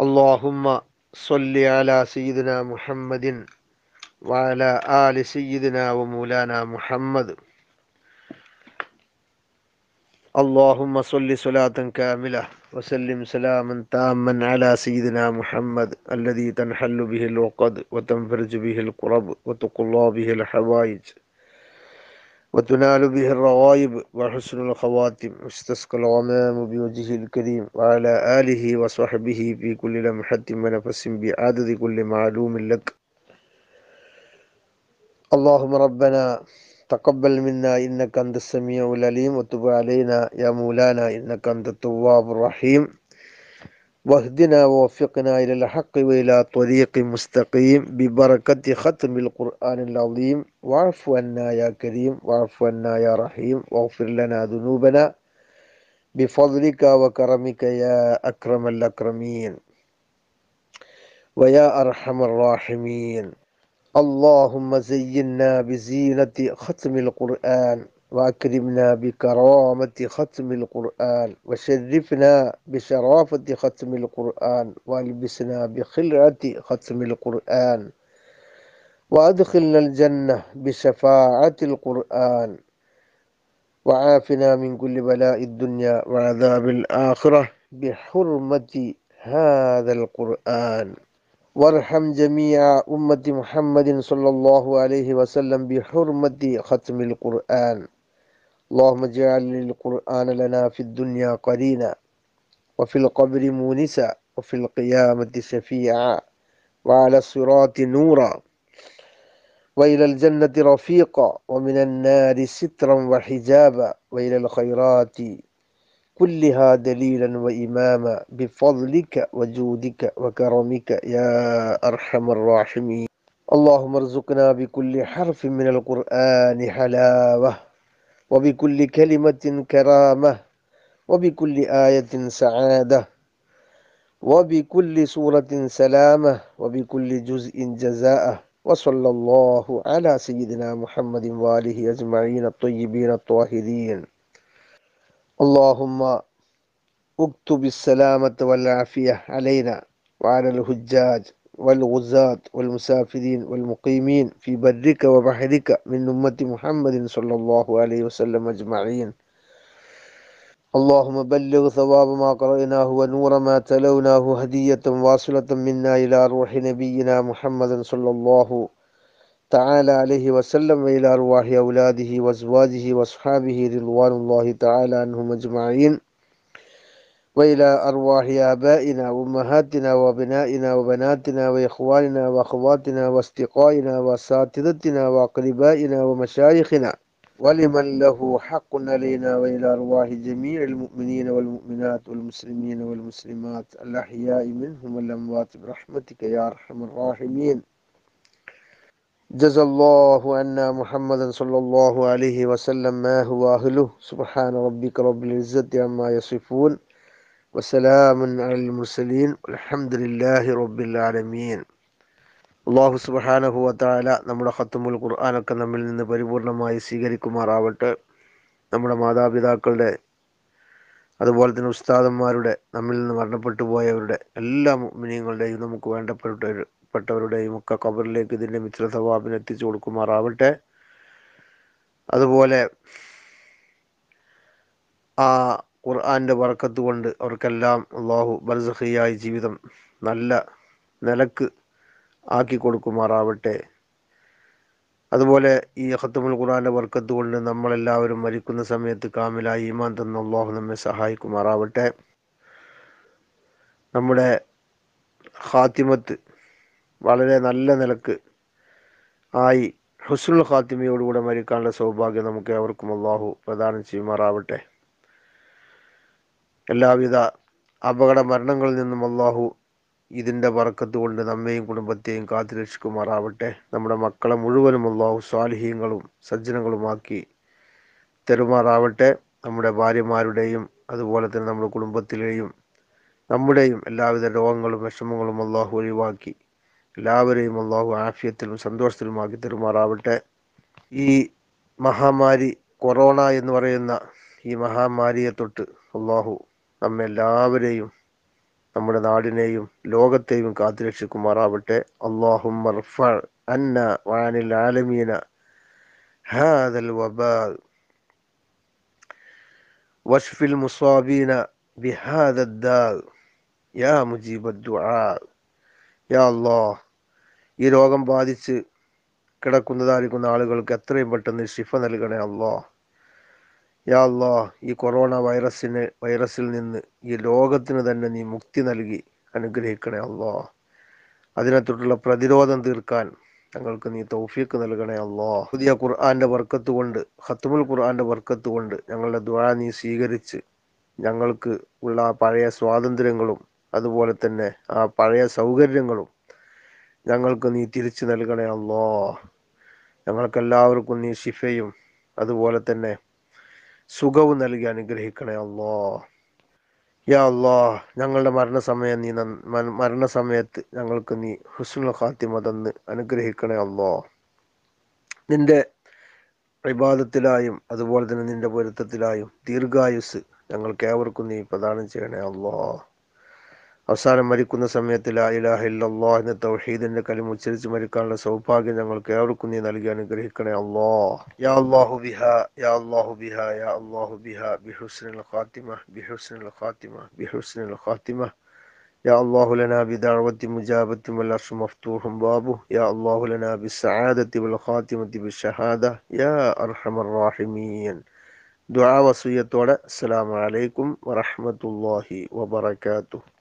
اللهم صل على سيدنا محمد وعلى آل سيدنا ومولانا محمد اللهم صل صلاة كاملة وسلم سلاما تاما على سيدنا محمد الذي تنحل به العقد وتنفرج به الكرب وتقضى به الحوائج وتنال به الرغائب وحسن الخواتم واستسقى الغمام بوجهه الكريم وعلى آله وصحبه في كل لمحة ونفس بعدد كل معلوم لك اللهم ربنا تقبل منا إنك أنت السميع العليم وتب علينا يا مولانا إنك أنت التواب الرحيم واهدنا ووفقنا إلى الحق وإلى طريق مستقيم ببركة ختم القرآن العظيم واعف عنا يا كريم واعف عنا يا رحيم واغفر لنا ذنوبنا بفضلك وكرمك يا أكرم الأكرمين ويا أرحم الراحمين اللهم زينا بزينة ختم القرآن وأكرمنا بكرامة ختم القرآن وشرفنا بشرافة ختم القرآن والبسنا بخلعة ختم القرآن وأدخلنا الجنة بشفاعة القرآن وعافنا من كل بلاء الدنيا وعذاب الآخرة بحرمة هذا القرآن وارحم جميع أمة محمد صلى الله عليه وسلم بحرمة ختم القرآن اللهم اجعل القرآن لنا في الدنيا قرينا وفي القبر مونسا وفي القيامة شفيعا وعلى الصراط نورا وإلى الجنة رفيقا ومن النار سترا وحجابا وإلى الخيرات كلها دليلا وإماما بفضلك وجودك وكرمك يا أرحم الراحمين اللهم ارزقنا بكل حرف من القرآن حلاوة وبكل كلمة كرامة وبكل آية سعادة وبكل سورة سلامة وبكل جزء جزاء وصلى الله على سيدنا محمد وآله أجمعين الطيبين الطاهرين اللهم اكتب السلامة والعافية علينا وعلى الحجاج والغزاة والمسافرين والمقيمين في برك وبحرك من أمة محمد صلى الله عليه وسلم أجمعين اللهم بلغ ثواب ما قرأناه ونور ما تلوناه هدية واصلة منا إلى روح نبينا محمد صلى الله تعالى عليه وسلم وإلى أرواح أولاده وأزواجه وأصحابه رضوان الله تعالى عنهم أجمعين وإلى أرواح آبائنا وأمهاتنا وأبنائنا وبناتنا وإخواننا وأخواتنا وأصدقائنا وأساتذتنا وأقربائنا ومشايخنا ولمن له حق علينا وإلى أرواح جميع المؤمنين والمؤمنات والمسلمين والمسلمات الأحياء منهم والأموات برحمتك يا أرحم الراحمين جزى الله عنا محمدا صلى الله عليه وسلم ما هو أهله سبحان ربك رب العزة عما يصفون وسلام على المرسلين والحمد لله رب العالمين അള്ളാഹു സുബാനഹു വത്താല നമ്മുടെ ഖത്തുമുൽ ഖുർആാനൊക്കെ നമ്മിൽ നിന്ന് പരിപൂർണമായി സ്വീകരിക്കുമാറാവട്ടെ നമ്മുടെ മാതാപിതാക്കളുടെ അതുപോലെ തന്നെ ഉസ്താദന്മാരുടെ നമ്മിൽ നിന്ന് മരണപ്പെട്ടു പോയവരുടെ എല്ലാ മിനിങ്ങളുടെയും നമുക്ക് വേണ്ടപ്പെട്ട പെട്ടവരുടെയും ഒക്കെ കബറിലേക്ക് ഇതിൻ്റെ മിത്ര സവാബിന് എത്തിച്ചു കൊടുക്കുമാറാവട്ടെ അതുപോലെ ആ ഖുർആാൻ്റെ വറക്കത്ത് കൊണ്ട് അവർക്കെല്ലാം അള്ളാഹു ബർസഹിയായ ജീവിതം നല്ല നിലക്ക് ആക്കി കൊടുക്കുമാറാവട്ടെ അതുപോലെ ഈ ഖത്തുമുൽ ഖുർആാൻ്റെ വർക്കത്ത് കൊണ്ട് നമ്മളെല്ലാവരും മരിക്കുന്ന സമയത്ത് കാമിലായി ഈമാൻ തന്ന അള്ളാഹു നമ്മെ സഹായിക്കുമാറാവട്ടെ നമ്മുടെ ഖാത്തിമത്ത് വളരെ നല്ല നിലക്ക് ആയി ഹുസ്നുൽ ഖാത്തിമയോടുകൂടെ മരിക്കാനുള്ള സൗഭാഗ്യം നമുക്ക് അവർക്കും അള്ളാഹു പ്രദാനം ചെയ്യുമാറാവട്ടെ എല്ലാവിധ അപകട മരണങ്ങളിൽ നിന്നും അള്ളാഹു ഇതിൻ്റെ വറക്കത്ത് കൊണ്ട് നമ്മെയും കുടുംബത്തെയും കാത്തുരക്ഷിക്കുമാറാവട്ടെ നമ്മുടെ മക്കളെ മുഴുവനും അള്ളാഹു സ്വാലിഹീങ്ങളും സജ്ജനങ്ങളുമാക്കി തെരുമാറാവട്ടെ നമ്മുടെ ഭാര്യമാരുടെയും അതുപോലെ തന്നെ നമ്മുടെ കുടുംബത്തിലെയും നമ്മുടെയും എല്ലാവിധ രോഗങ്ങളും വിഷമങ്ങളും അള്ളാഹു ഒഴിവാക്കി എല്ലാവരെയും അള്ളാഹു ആഫിയത്തിലും സന്തോഷത്തിലുമാക്കി തെരുമാറാവട്ടെ ഈ മഹാമാരി കൊറോണ എന്ന് പറയുന്ന ഈ മഹാമാരിയെ തൊട്ട് അള്ളാഹു നമ്മെ എല്ലാവരെയും നമ്മുടെ നാടിനെയും ലോകത്തെയും കാത്തുരക്ഷിക്കുമാറാവട്ടെ അള്ളാഹും അന്ന വാനിൽ ആലമീന هذا الوباء واشف المصابين بهذا الداء يا مجيب الدعاء يا الله ഈ രോഗം ബാധിച്ച് കിടക്കുന്നതായിരിക്കുന്ന ആളുകൾക്ക് എത്രയും പെട്ടെന്ന് ശിഫ നൽകണേ അല്ലോ യാ അല്ലോ ഈ കൊറോണ വൈറസിന് വൈറസിൽ നിന്ന് ഈ ലോകത്തിന് തന്നെ നീ മുക്തി നൽകി അനുഗ്രഹിക്കണേ അല്ലോ അതിനെ തൊട്ടുള്ള പ്രതിരോധം തീർക്കാൻ ഞങ്ങൾക്ക് നീ തൗഫീക്ക് നൽകണേ അല്ലോ പുതിയ ഖുർആന്റെ വർക്കത്ത് കൊണ്ട് ഖത്തുമുൽ ഖുർആന്റെ വർക്കത്ത് കൊണ്ട് ഞങ്ങളുടെ ദുആ നീ സ്വീകരിച്ച് ഞങ്ങൾക്ക് ഉള്ള ആ പഴയ സ്വാതന്ത്ര്യങ്ങളും അതുപോലെ തന്നെ ആ പഴയ സൗകര്യങ്ങളും ഞങ്ങൾക്ക് നീ തിരിച്ചു നൽകണേ അല്ലോ ഞങ്ങൾക്ക് എല്ലാവർക്കും നീ ഷിഫയും അതുപോലെ തന്നെ സുഖവും നൽകി അനുഗ്രഹിക്കണേ അല്ലോ യാ അല്ലാ ഞങ്ങളുടെ മരണസമയം നീ നൻ- മര- മരണസമയത്ത് ഞങ്ങൾക്ക് നീ ഹുസ്നുൽ ഖാത്തിമ തന്ന് അനുഗ്രഹിക്കണേ അല്ലോ നിന്റെ വിവാദത്തിലായും അതുപോലെ തന്നെ നിന്റെ പൊരുത്തത്തിലായും ദീർഘായുസ് ഞങ്ങൾക്ക് ഏവർക്കും നീ പ്രദാനം ചെയ്യണേ അല്ലോ അവസാനം മരിക്കുന്ന സമയത്ത് ലാ ഇലാഹ ഇല്ലല്ലാഹ് എന്ന തൗഹീദിന്റെ കലിമ ഉച്ചരിച്ച് മരിക്കാനുള്ള സൗഭാഗ്യം ഞങ്ങൾക്ക് ഏവർക്കും നീ നൽകി അനുഗ്രഹിക്കണേ അല്ലോ യാ അല്ലാഹു ബിഹ യാ അല്ലാഹു ബിഹ യാ അല്ലാഹു ബിഹ ബിഹുസ്നിൽ ഖാത്തിമ ബിഹുസ്നിൽ ഖാത്തിമ ബിഹുസ്നിൽ ഖാത്തിമ يا الله لنا بدعوة مجابة والعرش مفتوح بابه يا الله لنا بالسعادة والخاتمة بالشهادة يا أرحم الراحمين دعاء وصية السلام عليكم ورحمة الله وبركاته